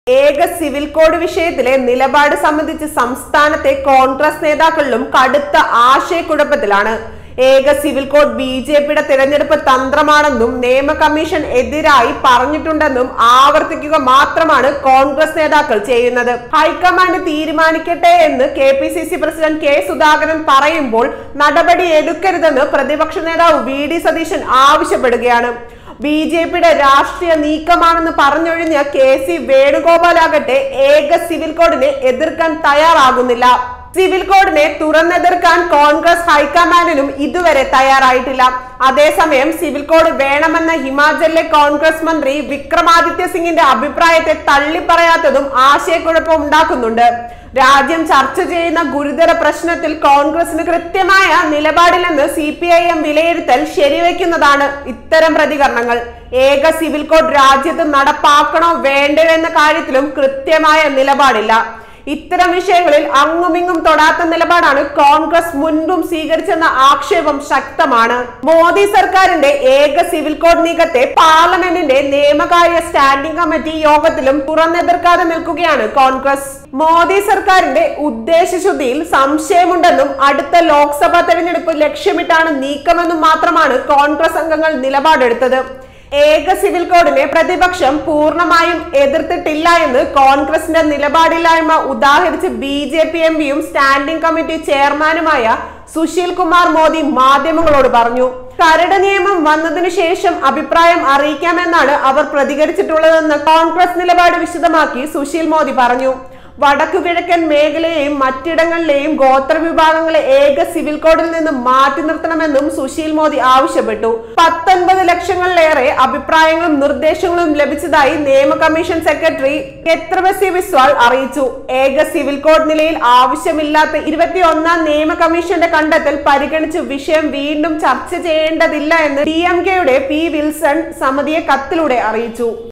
ഏക civil code വിഷയത്തിലെ നിലപാട് സംബന്ധിച്ച് സംസ്ഥാനത്തെ കോൺഗ്രസ് നേതാക്കളിലും കടുത്ത ആശയക്കുഴപ്പത്തിലാണ് ഏക സിവിൽ കോഡ് ബി ജെ പിയുടെ തിരഞ്ഞെടുപ്പ് തന്ത്രമാണെന്നും നിയമ കമ്മീഷൻ എതിരായി പറഞ്ഞിട്ടുണ്ടെന്നും ആവർത്തിക്കുക മാത്രമാണ് കോൺഗ്രസ് നേതാക്കൾ ചെയ്യുന്നത് ഹൈക്കമാൻഡ് തീരുമാനിക്കട്ടെ എന്ന് K P C C president K Sudhakaran പറയുമ്പോൾ നടപടി എടുക്കരുതെന്ന് പ്രതിപക്ഷ നേതാവ് വി ഡി സതീശൻ ആവശ്യപ്പെടുകയാണ് ബി ജെ പിയുടെ രാഷ്ട്രീയ നീക്കമാണെന്ന് പറഞ്ഞൊഴിഞ്ഞ കെ സി വേണുഗോപാലാകട്ടെ ഏക സിവിൽ കോഡിനെ എതിർക്കാൻ തയ്യാറാകുന്നില്ല സിവിൽ കോഡിനെ തുറന്നെതിർക്കാൻ കോൺഗ്രസ് ഹൈക്കമാൻഡിനും ഇതുവരെ തയ്യാറായിട്ടില്ല അതേസമയം സിവിൽ കോഡ് വേണമെന്ന ഹിമാചലിലെ കോൺഗ്രസ് മന്ത്രി വിക്രമാദിത്യ സിംഗിന്റെ അഭിപ്രായത്തെ തള്ളിപ്പറയാത്തതും ആശയക്കുഴപ്പം ഉണ്ടാക്കുന്നുണ്ട് രാജ്യം ചർച്ച ചെയ്യുന്ന ഗുരുതര പ്രശ്നത്തിൽ കോൺഗ്രസിന് കൃത്യമായ നിലപാടില്ലെന്ന് സി പി ഐ എം വിലയിരുത്തൽ ശരിവെക്കുന്നതാണ് ഇത്തരം പ്രതികരണങ്ങൾ ഏക സിവിൽ കോഡ് രാജ്യത്ത് നടപ്പാക്കണോ വേണ്ടയോ എന്ന കാര്യത്തിലും കൃത്യമായ നിലപാടില്ല ഇത്തരം വിഷയങ്ങളിൽ അങ്ങുമിങ്ങും തൊടാത്ത നിലപാടാണ് കോൺഗ്രസ് മുൻപും സ്വീകരിച്ചെന്ന ആക്ഷേപം ശക്തമാണ് മോദി സർക്കാരിന്റെ ഏക സിവിൽ കോഡ് നീക്കത്തെ പാർലമെന്റിന്റെ നിയമകാര്യ സ്റ്റാൻഡിംഗ് കമ്മിറ്റി യോഗത്തിലും തുറന്നെതിർക്കാതെ നിൽക്കുകയാണ് കോൺഗ്രസ് മോദി സർക്കാരിന്റെ ഉദ്ദേശശുദ്ധിയിൽ സംശയമുണ്ടെന്നും അടുത്ത ലോക്സഭാ തെരഞ്ഞെടുപ്പ് ലക്ഷ്യമിട്ടാണ് നീക്കമെന്നും മാത്രമാണ് കോൺഗ്രസ് അംഗങ്ങൾ നിലപാടെടുത്തത് ഏക സിവിൽ കോഡിനെ പ്രതിപക്ഷം പൂർണ്ണമായും എതിർത്തിട്ടില്ല എന്ന് കോൺഗ്രസിന്റെ നിലപാടില്ലായ്മ ഉദാഹരിച്ച് ബി ജെ പി എം പിയും സ്റ്റാൻഡിംഗ് കമ്മിറ്റി ചെയർമാനുമായ സുശീൽ കുമാർ മോദി മാധ്യമങ്ങളോട് പറഞ്ഞു കരട് നിയമം വന്നതിനു ശേഷം അഭിപ്രായം അറിയിക്കാമെന്നാണ് അവർ പ്രതികരിച്ചിട്ടുള്ളതെന്ന് കോൺഗ്രസ് നിലപാട് വിശദമാക്കി സുശീൽ മോദി പറഞ്ഞു വടക്കു കിഴക്കൻ മേഖലയെയും മറ്റിടങ്ങളിലെയും ഗോത്ര വിഭാഗങ്ങളെ ഏക സിവിൽ കോഡിൽ നിന്ന് മാറ്റി നിർത്തണമെന്നും സുശീൽ മോദി ആവശ്യപ്പെട്ടു പത്തൊൻപത് ലക്ഷങ്ങളിലേറെ അഭിപ്രായങ്ങളും നിർദ്ദേശങ്ങളും ലഭിച്ചതായി നിയമ കമ്മീഷൻ സെക്രട്ടറി എത്രബസി ബിസ്വാൾ അറിയിച്ചു ഏക സിവിൽ കോഡ് നിലയിൽ ആവശ്യമില്ലാത്ത ഇരുപത്തിയൊന്നാം നിയമ കമ്മീഷന്റെ കണ്ടെത്തൽ പരിഗണിച്ച് വിഷയം വീണ്ടും ചർച്ച ചെയ്യേണ്ടതില്ല എന്ന് ഡി എം കെയുടെ പി വിൽസൺ സമിതിയെ കത്തിലൂടെ അറിയിച്ചു